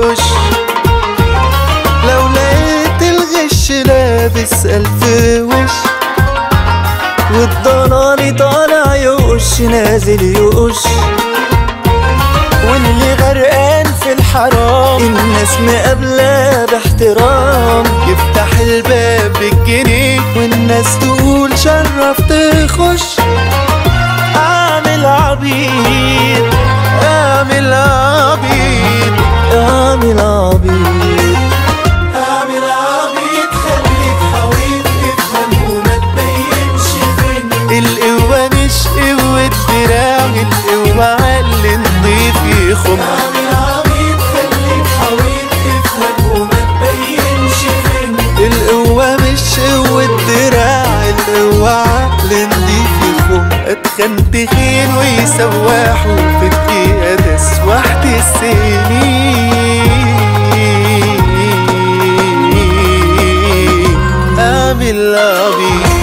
يقش لو لقيت الغش لابس ألف وش والضلالي طالع يقش نازل يقش واللي غرقان في الحرام الناس مقابلة باحترام يفتح الباب بالجنيه والناس تقول شرف تخش اعمل عبيط اعمل عبيط اعمل عبيط اعمل عبيط خليك حويط افهم وما تبينش فين القوة مش قوة دراع القوة اللي نضيف يخم اعمل عبيط خليك حويط افهم وما تبينش فين القوة مش قوة دراع القوة عقل نضيف يخم اتخن تخين ويسوحوا في الدقيقة تسوحت السنين اعمل عبيط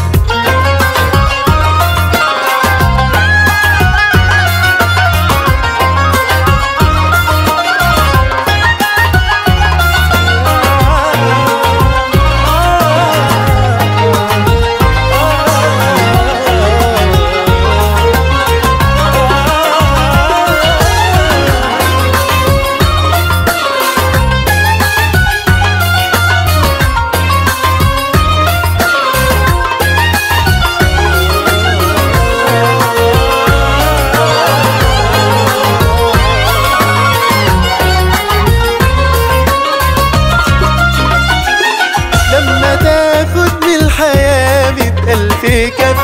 لما تاخد من الحياة مية ألف كف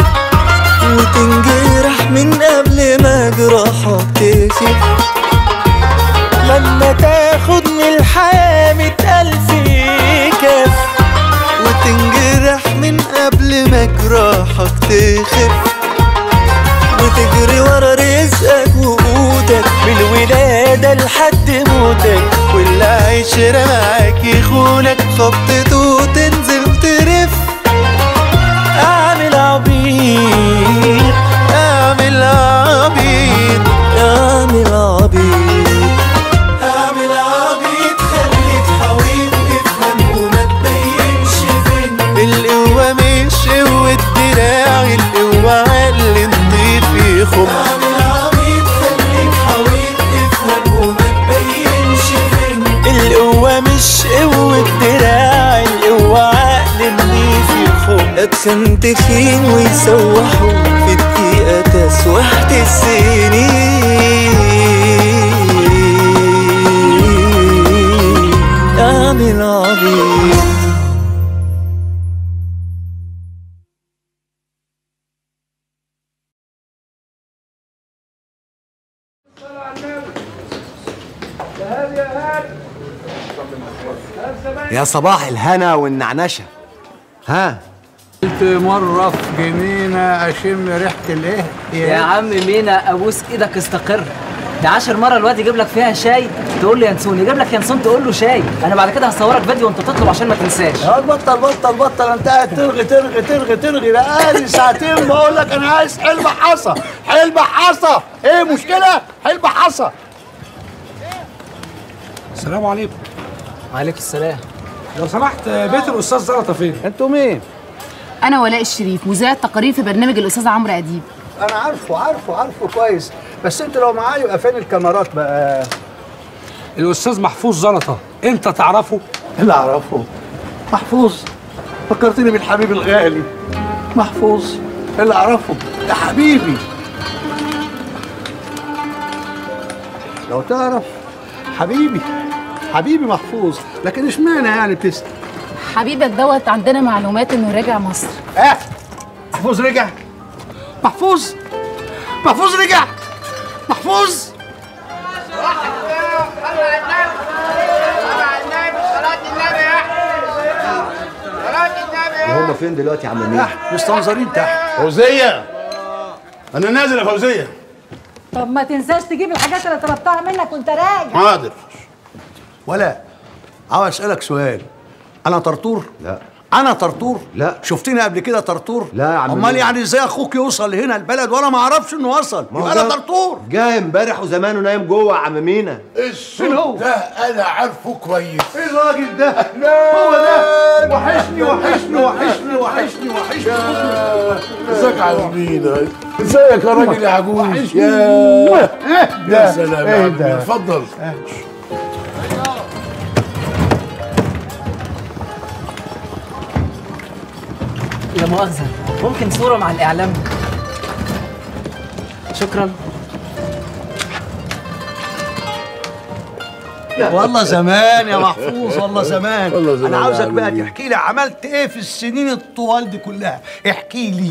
وتنجرح من قبل ما جراحك تخف لما تاخد من الحياة مية ألف كف وتنجرح من قبل ما جراحك تخف وتجري ورا رزقك وقوتك من الولادة لحد موتك واللي عشرة معاك يخونك خبطته تنزل ترف اعمل عبيط اعمل عبيط اعمل عبيط اعمل عبيط خليك حويط افهم وما تبينش فين القوة مش قوة دراع القوة اللي نضيف يخم اعمل عبيط خليك حويط افهم وما تبينش فين القوة مش قوة دراع القوة عقل نضيف يخم اتخن تخين ويسوحوا في الدقيقة تسوحت السنين اعمل عبيط يا صباح الهنا والنعنشة ها قلت مرة في جنينة أشم ريحة الإيه؟ يا عم مينا ابوس ايدك استقر ده عشر مرة الواد يجيب لك فيها شاي تقول له ينسون يجيب لك ينسون تقول له شاي انا بعد كده هصورك فيديو وانت تطلب عشان ما تنساش يا بطل بطل بطل انت قاعد ترغي ترغي ترغي ترغي بقالي ساعتين بقول لك انا عايز حلبة حصى حلبة حصى ايه مشكلة حلبة حصى السلام عليكم وعليكم السلام لو سمحت بيت الاستاذ زلطه فين انتوا مين؟ أنا ولاء الشريف مذيعة تقارير في برنامج الأستاذ عمرو أديب انا عارفه عارفه عارفه كويس بس انت لو معايا يبقى فين الكاميرات بقى؟ الاستاذ محفوظ زلطه انت تعرفه اللي اعرفه محفوظ فكرتني بالحبيب الغالي محفوظ اللي اعرفه ده حبيبي لو تعرف حبيبي حبيبي محفوظ لكن اشمعنى يعني بتسأل حبيبك دوت عندنا معلومات إنه راجع مصر اه محفوظ رجع محفوظ محفوظ رجع محفوظ وهم فين دلوقتي يا عم مين؟ تحت مستنظرين تحت فوزية أنا نازل يا فوزية طب ما تنساش تجيب الحاجات اللي طلبتها منك وانت راجع حاضر ولا عاوز اسالك سؤال انا طرطور لا انا طرطور لا. شفتني قبل كده طرطور لا يا عم امال مين؟ يعني ازاي اخوك يوصل هنا البلد وانا ما اعرفش انه وصل ما هو يبقى انا ده طرطور جاي امبارح وزمانه نايم جوه يا عم مينا فين هو؟ ده انا عارفه كويس ايه الراجل ده؟ هو ده وحشني وحشني وحشني وحشني وحشني ازيك يا عمينا ازيك يا راجل يا عجوز يا يا سلام يا عمي اتفضل لا مؤاخذة ممكن صورة مع الإعلام شكرا والله زمان يا محفوظ والله زمان والله زمان انا يا عاوزك بقى حبيبي. تحكي لي عملت ايه في السنين الطوال دي كلها احكي لي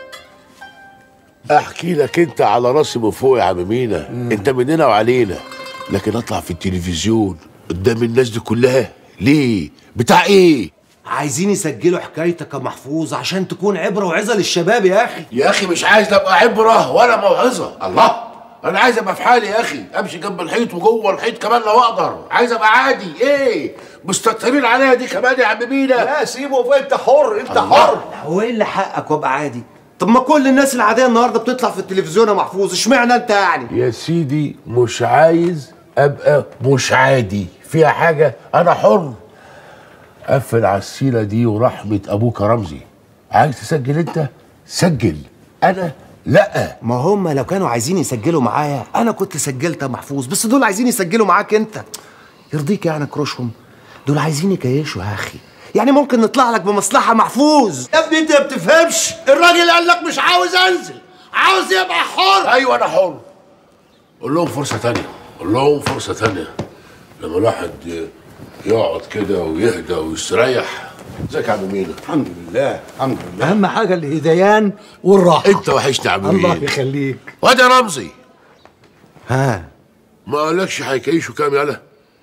احكي لك انت على راسي من فوق يا عم مينا انت مننا وعلينا لكن اطلع في التلفزيون قدام الناس دي كلها ليه بتاع ايه عايزين يسجلوا حكايتك يا محفوظ عشان تكون عبره وعظه للشباب يا اخي يا اخي مش عايز ابقى عبره ولا موعظه الله انا عايز ابقى في حالي يا اخي امشي جنب الحيط وجوه الحيط كمان لو اقدر عايز ابقى عادي ايه مستكترين عليها دي كمان يا عم مينا لا سيبه انت حر انت الله. حر هو ايه اللي حقك وابقى عادي طب ما كل الناس العاديه النهارده بتطلع في التلفزيون يا محفوظ اشمعنى انت يعني يا سيدي مش عايز ابقى مش عادي فيها حاجه انا حر قفل على السيره دي ورحمه ابوك يا رمزي عايز تسجل انت سجل انا لا ما هم لو كانوا عايزين يسجلوا معايا انا كنت سجلت يا محفوظ بس دول عايزين يسجلوا معاك انت يرضيك يعني كروشهم دول عايزين يكيشوا يا اخي يعني ممكن نطلع لك بمصلحه محفوظ يا ابني انت ما بتفهمش الراجل قال لك مش عاوز انزل عاوز يبقى حر ايوه انا حر قول لهم فرصه تانية قول لهم فرصه تانية لما الواحد يقعد كده ويهدى ويستريح ازيك يا عم مينا الحمد لله الحمد لله اهم حاجه الهديان والراحه انت وحشني يا عم الله مينا يخليك واد يا رمزي ها ما قالكش هيكيشوا كام يالا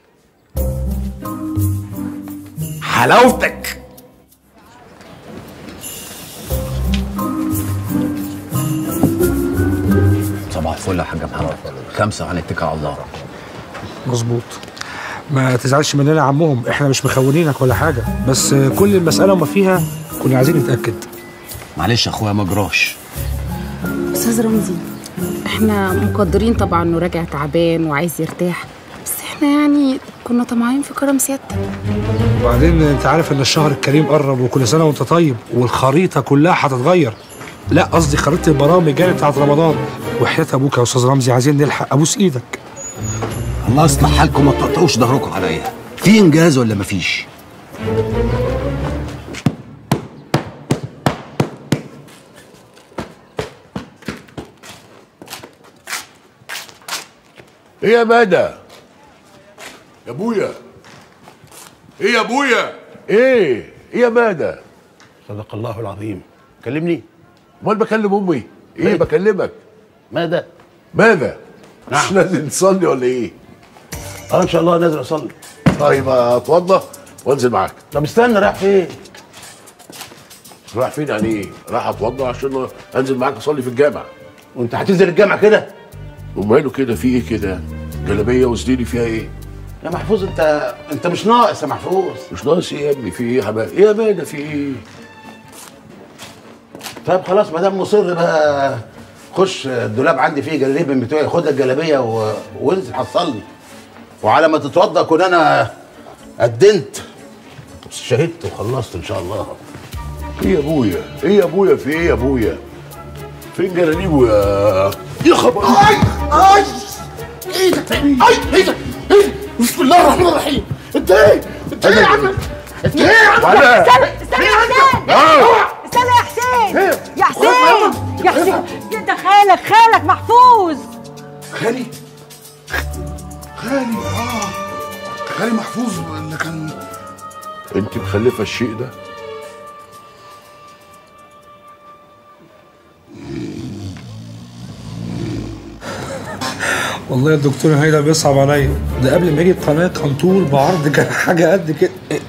حلاوتك صباح الفل يا حاج محمد خمسة هنتكل على الله مظبوط ما تزعلش مننا يا عمهم احنا مش مخونينك ولا حاجه بس كل المساله وما فيها كنا عايزين نتاكد معلش يا اخويا ما جراش استاذ رمزي احنا مقدرين طبعا انه راجع تعبان وعايز يرتاح بس احنا يعني كنا طمعانين في كرم سيادتك وبعدين انت عارف ان الشهر الكريم قرب وكل سنه وانت طيب والخريطه كلها هتتغير لا قصدي خريطه البرامج يعني بتاعت رمضان وحياه ابوك يا استاذ رمزي عايزين نلحق ابوس ايدك الله يصلح حالكم ما تقطعوش ظهركم عليا في انجاز ولا مفيش ايه يا مدى يا ابويا ايه يا ابويا ايه ايه يا مدى صدق الله العظيم كلمني امال بكلم امي ايه بكلمك ماذا ماذا مش نازل تصلي ولا ايه انا ان شاء الله نازل اصلي طيب اتوضى وانزل معاك طب استنى رايح فين رايح فين يعني ايه رايح اتوضى عشان انزل معاك اصلي في الجامع وانت هتنزل الجامع كده وماله كده في ايه كده جلابيه وسديلي فيها ايه يا محفوظ انت انت مش ناقص يا محفوظ مش ناقص ايه يا ابني في ايه يا حبايبي ايه يا ماذا في ايه طيب خلاص ما دام مصر بقى خش الدولاب عندي فيه جلابيه من بتوعي خد الجلابيه و... وانزل هتصلي وعلى ما تتوضا اكون انا قدمت شهدت وخلصت ان شاء الله ايه يا ابويا ايه يا ابويا في ايه يا ابويا فين جلاليبه يا يا خبر اي اي ايدك اي ايدك بسم الله الرحمن الرحيم انت ايه انت ايه يا عم انت ايه يا عم ولا استنى استنى يا حسين استنى يا حسين يا حسين يا حسين ده خالك خالك محفوظ خالي خالي اه خالي محفوظ اللي كان انت مخلفه الشيء ده والله يا دكتور هيدا بيصعب عليا ده قبل ما يجي القناه كان طول بعرض كان حاجه قد كده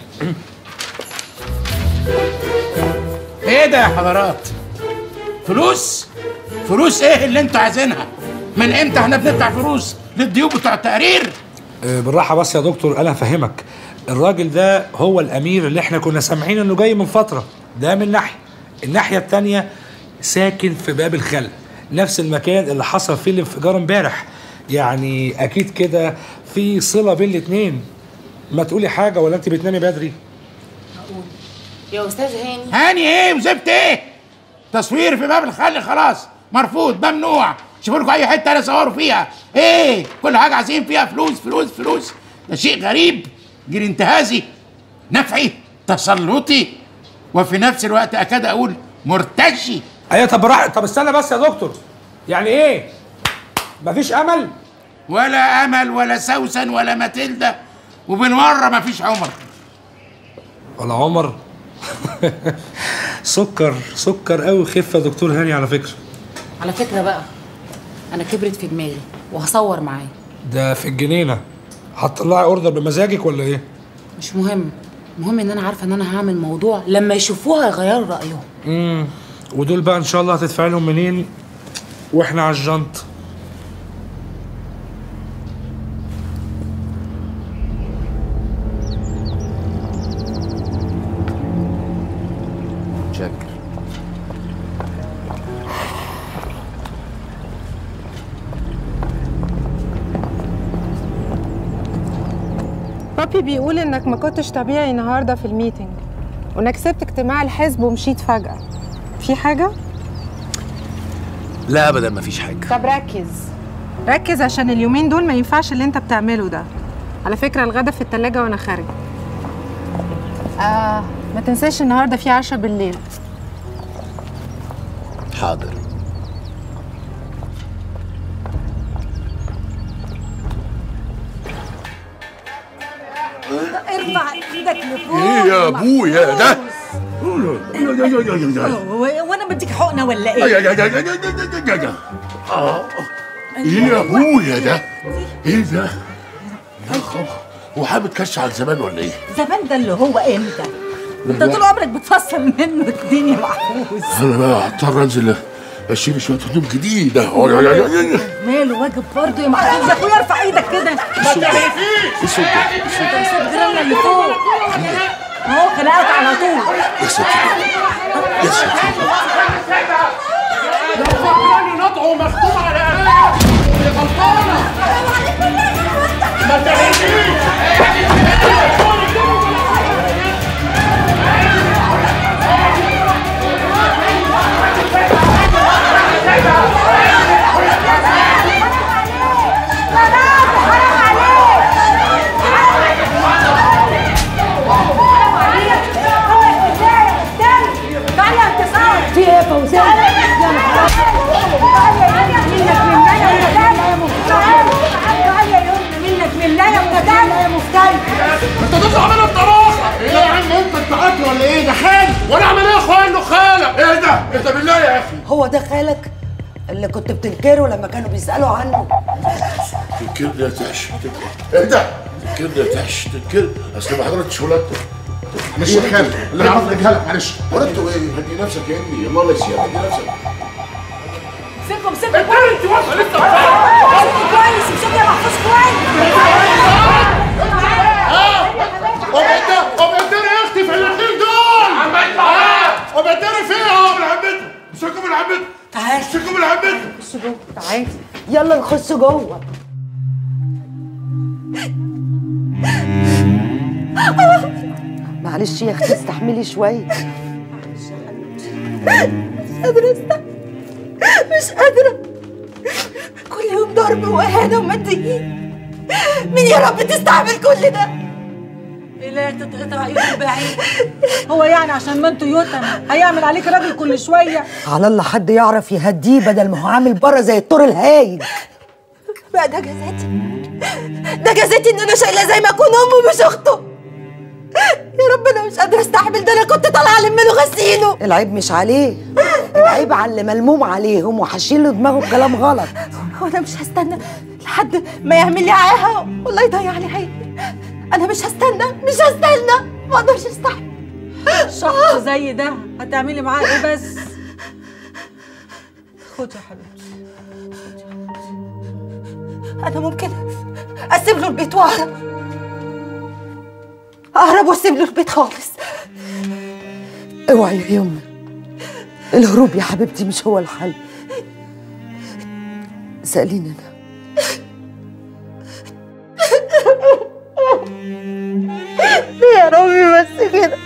ايه ده يا حضرات فلوس فلوس ايه اللي انتوا عايزينها من امتى احنا بندفع فلوس للضيوف بتوع التقرير آه، بالراحه بس يا دكتور انا هفهمك الراجل ده هو الامير اللي احنا كنا سامعين انه جاي من فتره ده من ناحيه الناحيه التانية ساكن في باب الخل نفس المكان اللي حصل فيه الانفجار امبارح يعني اكيد كده في صله بين الاتنين ما تقولي حاجه ولا انت بتنامي بدري يا استاذ هاني هاني ايه وزفت ايه تصوير في باب الخل خلاص مرفوض ممنوع شوفوا لكم اي حته انا اصوروا فيها ايه كل حاجه عايزين فيها فلوس فلوس فلوس ده شيء غريب جيل انتهازي نفعي تسلطي وفي نفس الوقت اكاد اقول مرتشي ايوه طب براحة طب استنى بس يا دكتور يعني ايه مفيش امل ولا امل ولا سوسن ولا ماتيلدا وبالمره مفيش عمر ولا عمر سكر سكر قوي خفه يا دكتور هاني على فكره على فكره بقى انا كبرت في دماغي وهصور معاه ده في الجنينه هتطلعي اوردر بمزاجك ولا ايه مش مهم المهم ان انا عارفه ان انا هعمل موضوع لما يشوفوها يغيروا رايهم امم ودول بقى ان شاء الله هتدفع لهم منين واحنا على الجنط شكر بابي بيقول انك ما كنتش طبيعي النهارده في الميتنج وانك سبت اجتماع الحزب ومشيت فجأة في حاجة؟ لا ابدا مفيش حاجه طب ركز ركز عشان اليومين دول ما ينفعش اللي انت بتعمله ده على فكرة الغدا في التلاجة وانا خارجة آه ما تنساش النهارده في عشاء بالليل حاضر ارفع ايدك لفوق ايه يا ابويا ده هو- وانا بديك حقنه ولا يا- يا- ايه؟ يا- يا- يا- يا- يا- يا. آه. ايه يا ابويا ده ايه ده يا خبر هو حابب كش على زمان ولا ايه زمان ده اللي هو امتى؟ انت طول عمرك بتفصل منه الدنيا محفوظ انا بقى هضطر انزل اشيل شويه هدوم جديده يا- يا- يا- يا- يا. ماله واجب برضه يا محفوظ يا اخويا ارفع ايدك كده ما تعرفيش انت قصاد جيراننا اللي فوق اهو خناقات على طول يا ستي يا ستي لو فكراني نطعه مختوم على قلبها غلطانه ما تعرفيش تعالى يا انتصار في ايه يا فوزان؟ يا نهار تعالى يا مفتاح يا يمنى منك لله يا مفتاح يا مفتاح انت تطلع منها بطراخه ايه يا عم انت بتاعتي ولا ايه ده خال وانا اعمل ايه يا اخويا انه خالك ايه ده انت بالله يا اخي هو ده خالك اللي كنت بتنكره لما كانوا بيسألوا عنه تنكرني يا تحش تنكر- ايه ده تنكرني يا تحش تنكر اصل ما حضرتش ولادته مش يا خالد اللي انا عاوز اجيبها لك معلش ولادته ايه هدي نفسك يا ابني الله يسير هدي نفسك سيبكم سيبكم انت انت واقفه لسه كويس امسك يا محفوظ كويس وبعدين وبعدين يا اختي في الاثنين دول عم اطلع وبعدين فيهم من عمته مسكوا من عمته تعال مسكوا من عمته خش جوه تعال يلا نخش جوه معلش يا اختي استحملي شويه مش قادرة استحمل مش قادرة كل يوم ضرب وإهانة وماديين مين يا رب تستحمل كل ده؟ لا تتقطع ايده بعيد هو يعني عشان ما انتوا يتم هيعمل عليك راجل كل شويه على الله حد يعرف يهديه بدل ما هو عامل بره زي الطور الهايج بقى ده جزاتي ده جزاتي ان انا شايله زي ما اكون امه مش اخته يا رب انا مش قادره استحمل ده انا كنت طالعه الم له غسيله العيب مش عليه العيب على اللي ملموم عليهم وحاشين له دماغه بكلام غلط وانا مش هستنى لحد ما يعمل لي عاهه والله يضيع لي عيني انا مش هستنى مش هستنى ما اقدرش استحمل شخص زي ده هتعملي معاه ايه بس خد يا حبيبتي انا ممكن اسيب له البيت واهرب اهرب واسيب له البيت خالص اوعي يا يمنى الهروب يا حبيبتي مش هو الحل سأليني انا يا ربي بس كده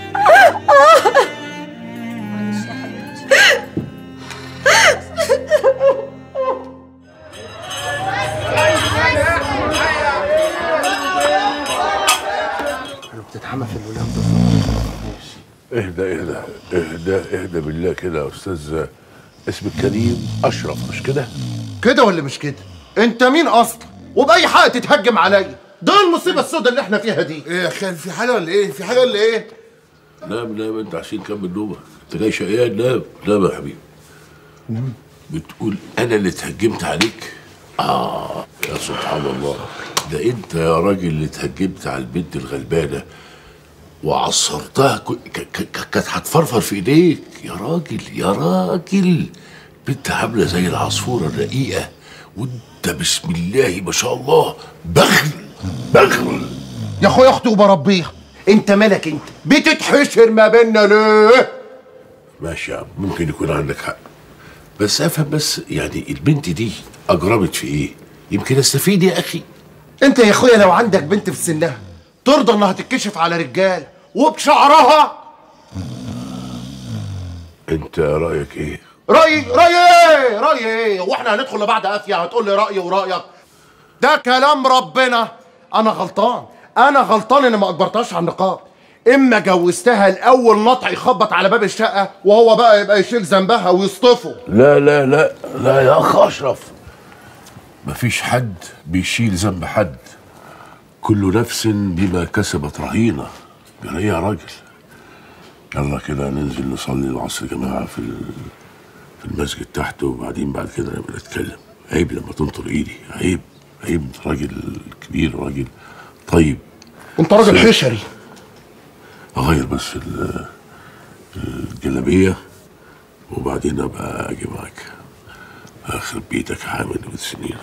بتتحمى في الولاد دول اهدى اهدى اهدى اهدى بالله كده يا استاذ اسمك كريم اشرف مش كده؟ كده ولا مش كده انت مين اصلا وباي حق تتهجم عليا ده المصيبه السوداء اللي احنا فيها دي ايه يا خال في حاجه ولا ايه؟ في حاجه ولا ايه؟ نام نام انت عشان كمل نومك انت جاي شقيان نام نام يا حبيبي بتقول انا اللي اتهجمت عليك اه يا سبحان الله ده انت يا راجل اللي اتهجمت على البنت الغلبانه وعصرتها ك- ك- ك- كانت هتفرفر في ايديك يا راجل يا راجل بنت عامله زي العصفوره الرقيقه وانت بسم الله ما شاء الله بخل بخل يا اخويا اختي وبربيها انت مالك انت بتتحشر ما بيننا ليه ماشي يا عم ممكن يكون عندك حق بس افهم بس يعني البنت دي اجرمت في ايه يمكن استفيد يا اخي انت يا اخويا لو عندك بنت في سنها ترضى انها تتكشف على رجال وبشعرها انت رايك ايه رايي رايي ايه رايي ايه هو احنا هندخل لبعض قافيه هتقول لي رايي ورايك ده كلام ربنا انا غلطان انا غلطان اني ما اجبرتهاش على النقاب اما جوزتها الاول نطع يخبط على باب الشقه وهو بقى يبقى يشيل ذنبها ويصطفه لا لا لا لا يا اخ اشرف مفيش حد بيشيل ذنب حد كل نفس بما كسبت رهينه يعني ايه يا راجل يلا كده ننزل نصلي العصر يا جماعه في ال- في المسجد تحت وبعدين بعد كده نبقى نتكلم عيب لما تنطر ايدي عيب عيب راجل كبير راجل طيب انت راجل بس- حشري اغير بس ال- الجلابيه وبعدين ابقى اجي معاك اخرب بيتك يا حامد بالسنين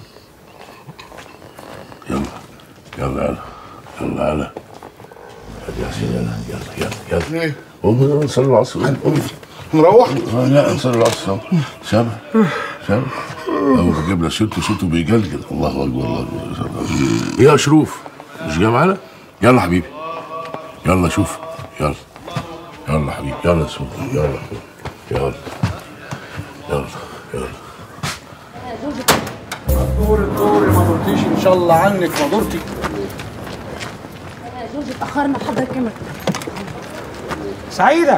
يلا يلا يلا يلا يلا يا حسين يلا يلا يلا يلا قوم نصلي العصر قوم نروح؟ لا نصلي العصر سامع سامع أبو جبنا صوته صوته بيجلجل الله أكبر الله أكبر إيه يا شروف مش جاي معانا؟ يلا حبيبي يلا شوف يلا يلا حبيبي يلا سوق يلا يلا يلا يلا دور الدور ما دورتيش ان شاء الله عنك ما دورتي جورج اتأخرنا حضرتك كمان سعيدة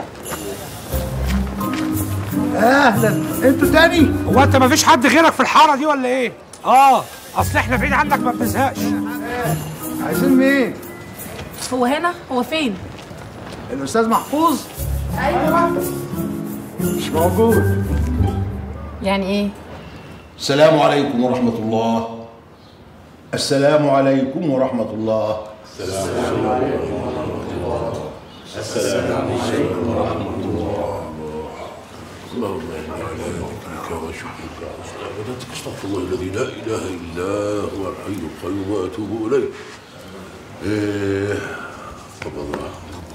اهلا انتوا تاني هو انت مفيش حد غيرك في الحارة دي ولا ايه؟ اه اصل احنا بعيد عنك ما بنزهقش عايزين مين هو هنا هو فين الاستاذ محفوظ ايوه مش موجود يعني ايه السلام عليكم ورحمة الله السلام عليكم ورحمة الله السلام عليكم ورحمة الله السلام عليكم ورحمة الله اللهم إنا على ذكرك وشكرك وعبادتك استغفر الله الذي لا اله الا هو الحي القيوم واتوب اليه. إيه تقبل الله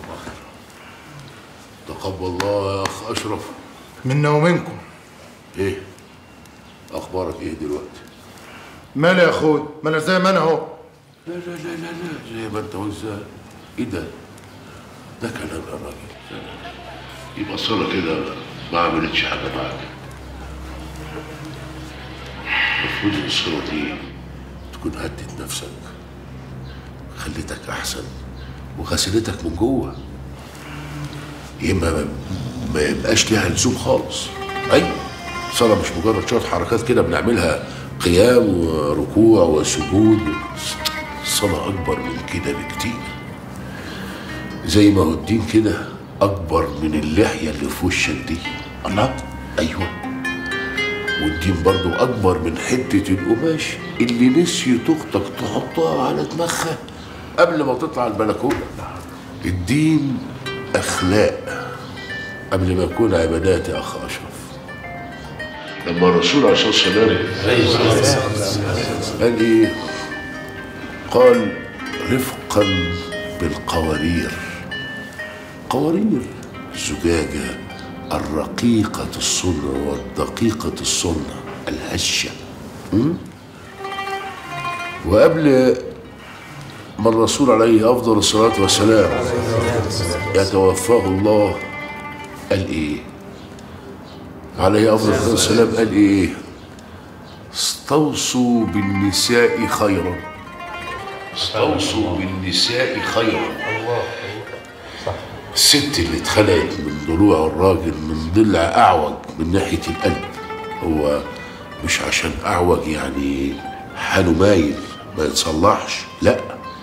تقبل الله يا اخ اشرف منا ومنكم ايه اخبارك ايه دلوقتي؟ مالي يا اخوي ما انا زي ما انا اهو لا لا لا لا لا زي ما انت وزان ايه ده؟ ده كلام يا راجل يبقى صلة كده ما عملتش حاجة معاك المفروض الصلة دي تكون هدت نفسك خليتك أحسن وغسلتك من جوه يبقى ما, ما يبقاش ليها لزوم خالص أيوة الصلاة مش مجرد شوية حركات كده بنعملها قيام وركوع وسجود الصلاة أكبر من كده بكتير زي ما هو الدين كده أكبر من اللحية اللي في وشك دي الله أيوة والدين برضو أكبر من حتة القماش اللي نسيت أختك تحطها على دماغها قبل ما تطلع البلكونة الدين أخلاق قبل ما يكون عبادات يا أخ أشرف لما الرسول عليه الصلاة والسلام قال إيه قال رفقا بالقوارير قوارير زجاجة الرقيقة الصنع والدقيقة الصنع الهشة م? وقبل ما الرسول عليه أفضل الصلاة والسلام يتوفاه الله قال إيه عليه أفضل الصلاة والسلام قال إيه استوصوا بالنساء خيرا استوصوا بالنساء خيرا الله الست اللي اتخلقت من ضلوع الراجل من ضلع اعوج من ناحيه القلب هو مش عشان اعوج يعني حاله مايل ما يتصلحش لا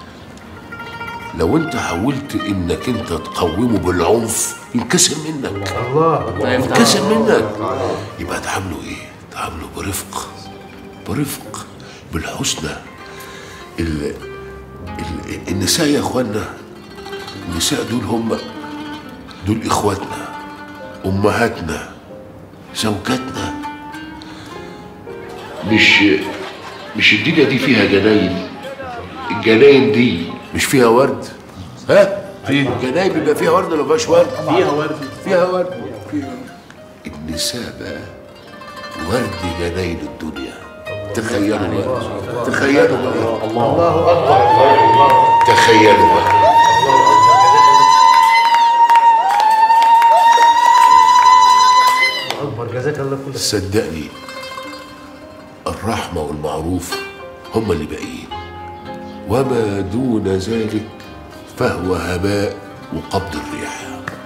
لو انت حاولت انك انت تقومه بالعنف ينكسر منك الله ينكسر منك يبقى تعامله ايه تعامله برفق برفق بالحسنى ال... ال... النساء يا اخوانا النساء دول هم دول اخواتنا امهاتنا زوجاتنا مش مش الدنيا دي فيها جناين الجناين دي مش فيها ورد ها الجناين بيبقى فيها ورد ولا ما فيهاش ورد فيها ورد فيها ورد فيها ورد. النساء بقى ورد جناين الدنيا تخيلوا بقى تخيلوا بقى الله اكبر تخيلوا بقى اكبر جزاك الله كل صدقني الرحمة والمعروف هما اللي باقيين وما دون ذلك فهو هباء وقبض الريح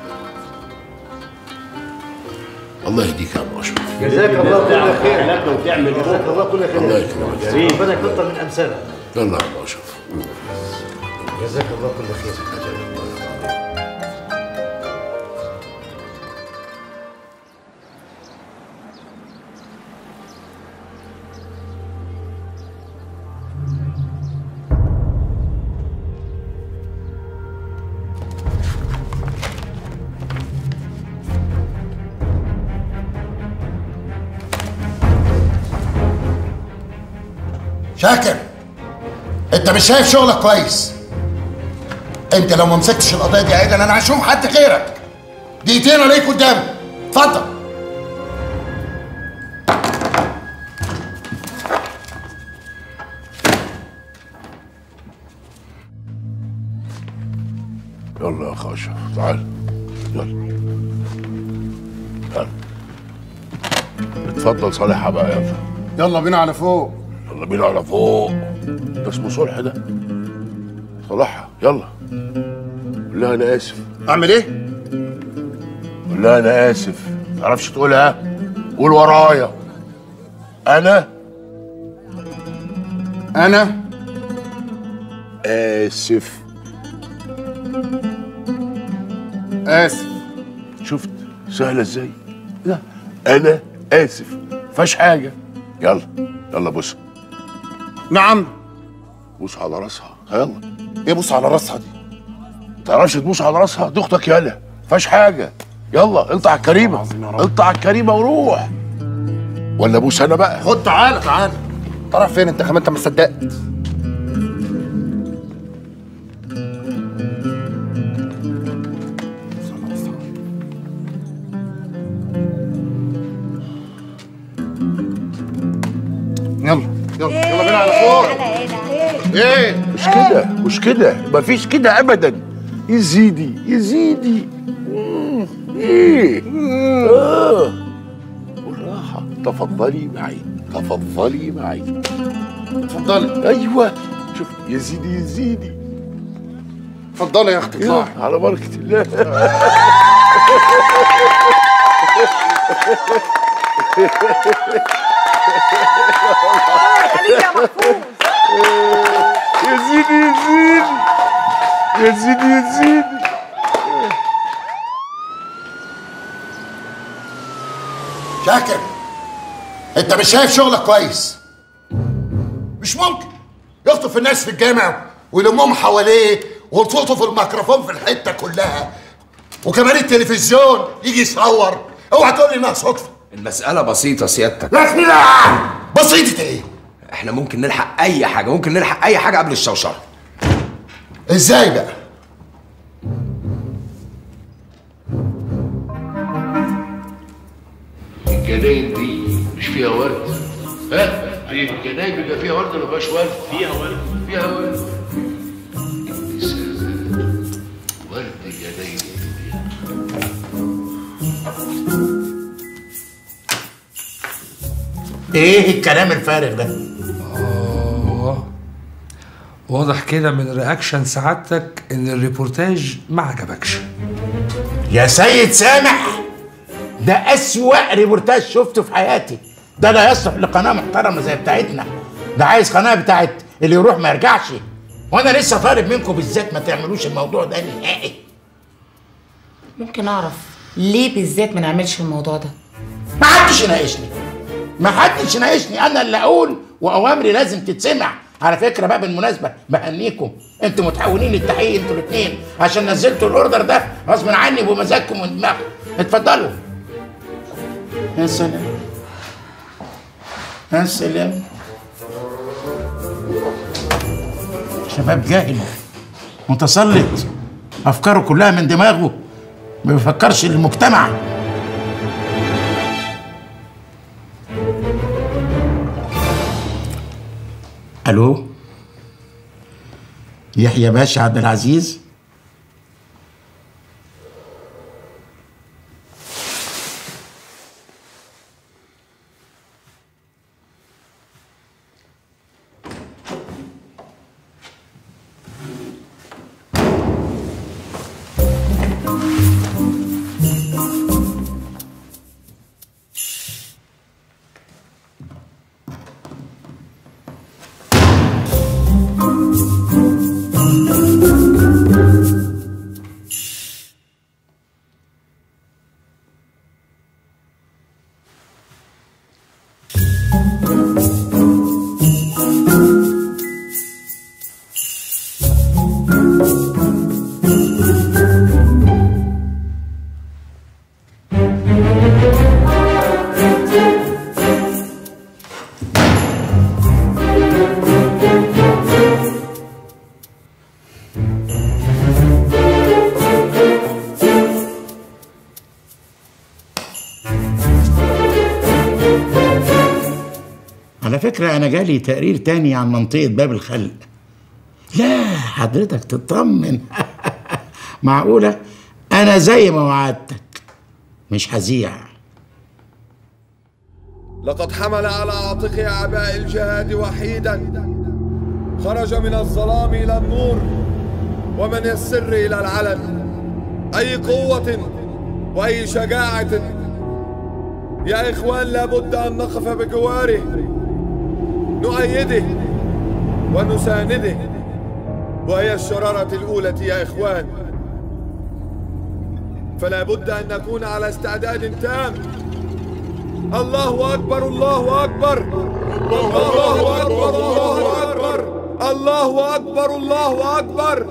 الله يهديك يا عم اشرف جزاك الله كل خير وتعمل جزاك الله كل خير الله يكرمك. يا ريت ربنا يكتر من امثالك يلا يا عم اشرف جزاك الله كل خير شاكر انت مش شايف شغلك كويس انت لو ما مسكتش القضيه دي عدل انا هشوف حد غيرك دقيقتين عليك قدامي اتفضل يلا يا اخ اشرف تعال يلا تعال اتفضل صالحها بقى يلا يلا بينا على فوق يلا بينا على فوق ده اسمه صلح ده صالحها يلا قول لها انا اسف اعمل ايه قول لها انا اسف ما تعرفش تقولها قول ورايا انا انا اسف اسف شفت سهله ازاي لا انا اسف فاش حاجه يلا يلا بص نعم بوس على راسها يلا ايه بص على راسها دي ما تعرفش تبوس على راسها دي اختك يالا فاش حاجه يلا انت على الكريمه انت على الكريمه وروح ولا بوس انا بقى خد تعالى تعالى تعرف فين انت كمان انت ما صدقت يلا يلا يلا بينا على فوق ايه مش كده مش كده مفيش كده ابدا يزيدي يزيدي مم. ايه اه بالراحه تفضلي معي تفضلي معي اتفضلي ايوه شوف يزيدي يزيدي اتفضلي يا اختي يلا اطلعي على بركه الله يزيدي يزيدي يزيدي يزيدي شاكر انت مش شايف شغلك كويس مش ممكن يخطف الناس في الجامع ويلمهم حواليه ويلطقوا في الميكروفون في الحته كلها وكمان التلفزيون يجي يصور اوعى تقول لي انها صدفه المسألة بسيطة سيادتك لا لا بسيطة ايه؟ احنا ممكن نلحق اي حاجه ممكن نلحق اي حاجه قبل الشوشره ازاي بقى الجناين دي مش فيها ورد ها في الجناين بيبقى فيها ورد ولا مفيهاش ورد فيها ورد فيها ورد ورد الجناين ايه الكلام الفارغ ده آه واضح كده من رياكشن سعادتك ان الريبورتاج ما عجبكش يا سيد سامح ده أسوأ ريبورتاج شفته في حياتي ده لا يصلح لقناة محترمة زي بتاعتنا ده عايز قناة بتاعت اللي يروح ما يرجعش وانا لسه طالب منكم بالذات ما تعملوش الموضوع ده نهائي ممكن اعرف ليه بالذات ما نعملش الموضوع ده ما حدش يناقشني ما حدش يناقشني انا اللي اقول واوامري لازم تتسمع على فكره بقى بالمناسبه بهنيكم انتوا متحولين للتحقيق انتوا الاثنين عشان نزلتوا الاوردر ده غصب عني بمزاجكم ودماغكم اتفضلوا يا سلام يا سلام شباب جاهل متسلط افكاره كلها من دماغه ما بيفكرش للمجتمع الو يحيى باشا عبد العزيز على فكرة أنا جالي تقرير تاني عن منطقة باب الخلق لا حضرتك تطمن معقولة أنا زي ما وعدتك مش هزيع لقد حمل على عاتقه أعباء الجهاد وحيدا خرج من الظلام إلى النور ومن السر إلى العلن أي قوة وأي شجاعة يا إخوان لابد أن نقف بجواره نؤيده ونسانده وهي الشرارة الأولى يا إخوان فلا بد أن نكون على استعداد تام الله أكبر الله أكبر الله أكبر الله أكبر الله أكبر الله أكبر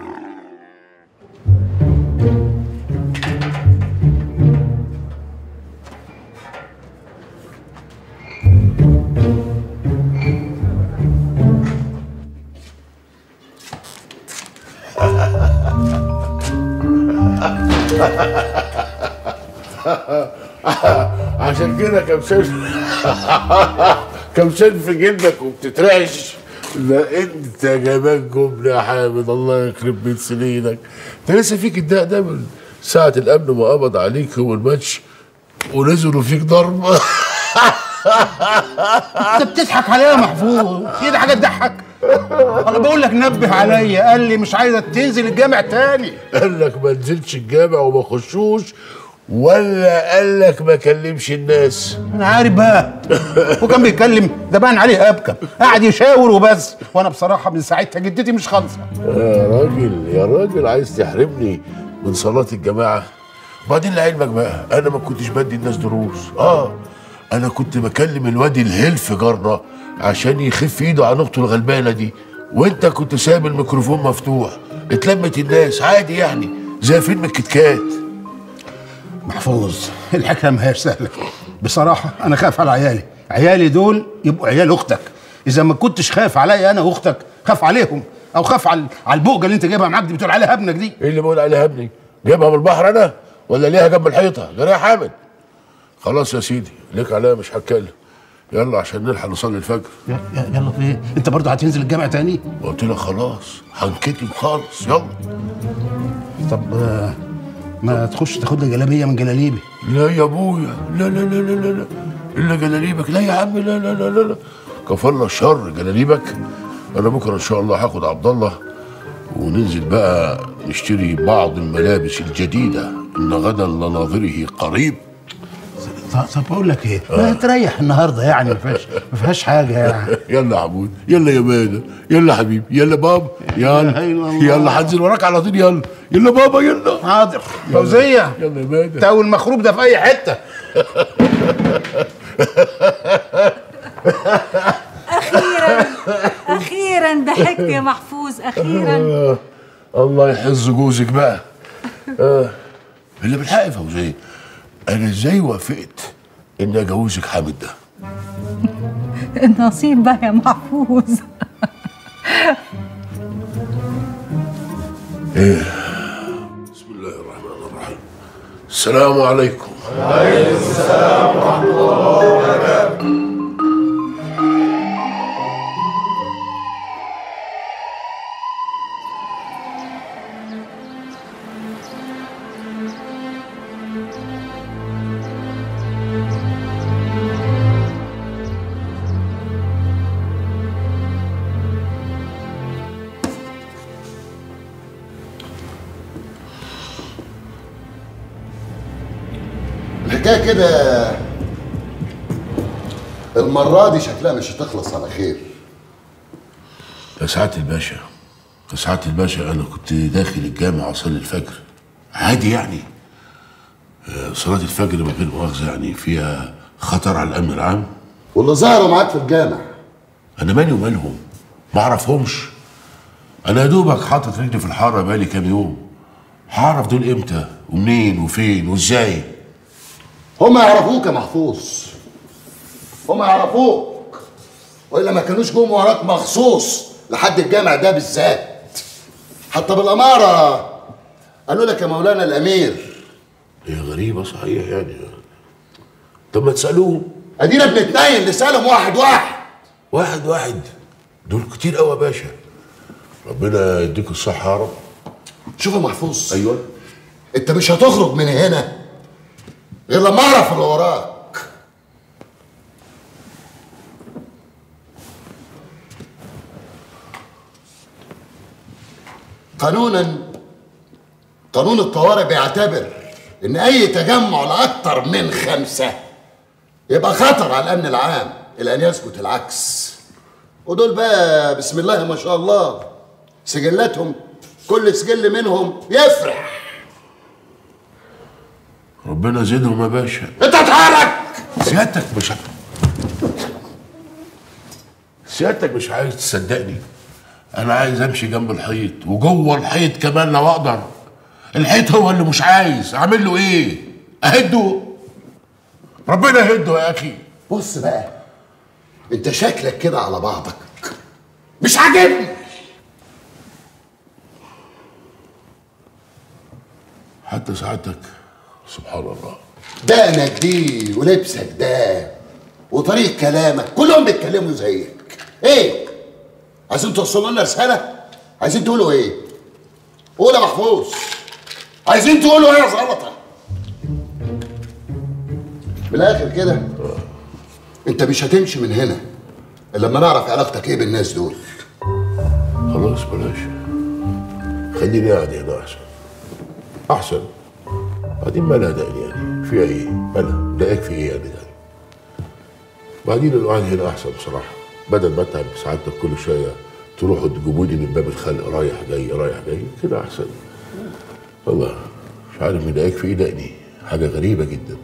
عشان كده كمشان كمشان في جلدك وبتترعش لا انت جمال جمله يا حامد الله يخرب بيت سنينك انت لسه فيك الداء ده من ساعة الأمن ما قبض عليك هو الماتش ونزلوا فيك ضربة انت بتضحك عليا يا محفوظ في ده حاجه تضحك انا بقول لك نبه عليا قال لي مش عايزك تنزل الجامع تاني قال لك ما نزلش الجامع وما خشوش ولا قال لك ما كلمش الناس انا عارف بقى وكان بيتكلم ده باين عليه ابكم قاعد يشاور وبس وانا بصراحه من ساعتها جدتي مش خالصه يا راجل يا راجل عايز تحرمني من صلاة الجماعة وبعدين لعلمك بقى أنا ما كنتش بدي الناس دروس آه أنا كنت بكلم الواد الهلف جارنا عشان يخف إيده عن أخته الغلبانة دي وأنت كنت سايب الميكروفون مفتوح اتلمت الناس عادي يعني زي فيلم الكتكات محفوظ الحكايه ما هيش سهله بصراحه انا خايف على عيالي عيالي دول يبقوا عيال اختك اذا ما كنتش خايف عليا انا واختك خاف عليهم او خاف على على البوجه اللي انت جايبها معاك دي بتقول عليها ابنك دي ايه اللي بقول عليها ابني جايبها من البحر انا ولا ليها جنب الحيطه غير يا حامد خلاص يا سيدي ليك عليا مش هتكلم يلا عشان نلحق نصلي الفجر يلا في ايه انت برضه هتنزل الجامع تاني قلت لك خلاص هنكتب خالص يلا طب آه، ما تخش تاخد لي جلابيه من جلاليبي لا يا ابويا لا لا لا لا لا, لا. الا جلاليبك لا يا عم لا لا لا لا, لا. كفرنا الشر جلاليبك انا بكره ان شاء الله هاخد عبد الله وننزل بقى نشتري بعض الملابس الجديده ان غدا لناظره قريب طب طب بقول لك ايه ما تريح النهارده يعني ما فيهاش ما فيهاش حاجه يعني يلا يا عبود يلا يا مانا يلا يا حبيبي يلا بابا يلا يلا هنزل وراك على طول يلا يلا بابا يلا حاضر فوزيه يلا يا مانا تاو المخروب ده في اي حته اخيرا اخيرا ضحكت يا محفوظ اخيرا آه. الله يحز جوزك بقى آه. اللي بالحق يا فوزيه انا ازاي وافقت ان اجوزك حامد ده النصيب بقى يا محفوظ ايه بسم الله الرحمن الرحيم السلام عليكم وعليكم السلام ورحمة الله وبركاته الحكايه كده المره دي شكلها مش هتخلص على خير يا سعادة الباشا يا سعادة الباشا أنا كنت داخل الجامع أصلي الفجر عادي يعني آه، صلاة الفجر من غير مؤاخذة يعني فيها خطر على الأمن العام واللي ظهروا معاك في الجامع أنا مالي ومالهم ما أعرفهمش أنا يا دوبك حاطط رجلي في الحارة بقالي كام يوم هعرف دول إمتى ومنين وفين وإزاي هم يعرفوك يا محفوظ هم يعرفوك والا ما كانوش جم وراك مخصوص لحد الجامع ده بالذات حتى بالاماره قالوا لك يا مولانا الامير هي غريبة صحيح يعني طب ما تسألوهم ادينا بنتنين نسالهم واحد واحد واحد واحد دول كتير قوي يا باشا ربنا يديك الصحة يا رب شوف يا محفوظ ايوه انت مش هتخرج من هنا غير لما اعرف اللي وراك قانونا قانون الطوارئ بيعتبر ان اي تجمع لاكثر من خمسه يبقى خطر على الامن العام الى ان يثبت العكس ودول بقى بسم الله ما شاء الله سجلاتهم كل سجل منهم يفرح ربنا يزيدهم يا باشا انت اتحرك سيادتك مش ه- سيادتك مش عايز تصدقني انا عايز امشي جنب الحيط وجوه الحيط كمان لو اقدر الحيط هو اللي مش عايز اعمل له ايه اهده ربنا يهده يا اخي بص بقى انت شكلك كده على بعضك مش عاجبني حتى سعادتك سبحان الله دقنك دي ولبسك ده وطريقة كلامك كلهم بيتكلموا زيك ايه عايزين توصلوا لنا رسالة عايزين تقولوا ايه قول يا محفوظ عايزين تقولوا ايه يا زلطة من الاخر كده انت مش هتمشي من هنا الا لما نعرف علاقتك ايه بالناس دول خلاص بلاش خليني قاعد هنا احسن احسن بعدين مالها دقني يعني فيها ايه مالها دقاك في ايه يعني ده بعدين القعد هنا احسن بصراحه بدل ما اتعب سعادتك كل شويه تروحوا تجيبوني من باب الخلق رايح جاي رايح جاي كده احسن والله مش عارف مضايقك في ايه دقني حاجه غريبه جدا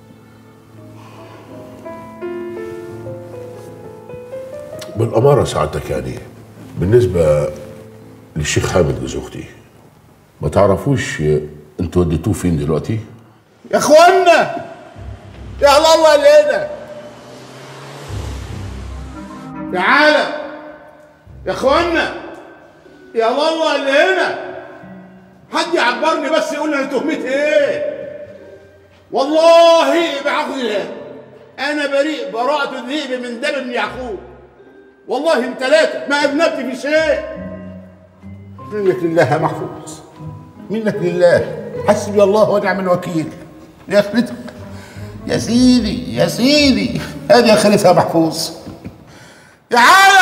بالاماره سعادتك يعني بالنسبه للشيخ حامد جوز اختي ما تعرفوش انتوا وديتوه فين دلوقتي يا اخوانا يا الله الله علينا يا عالم يا اخوانا يا الله اللي هنا حد يعبرني بس يقول لي انا تهمتي ايه والله بعقد الله انا بريء براءة الذئب من دم ابن يعقوب والله من ثلاثة ما اذنبت في شيء منك لله يا محفوظ منك لله حسبي الله ونعم الوكيل يا اخرتك يا سيدي يا سيدي هذه اخرتها محفوظ يا عالم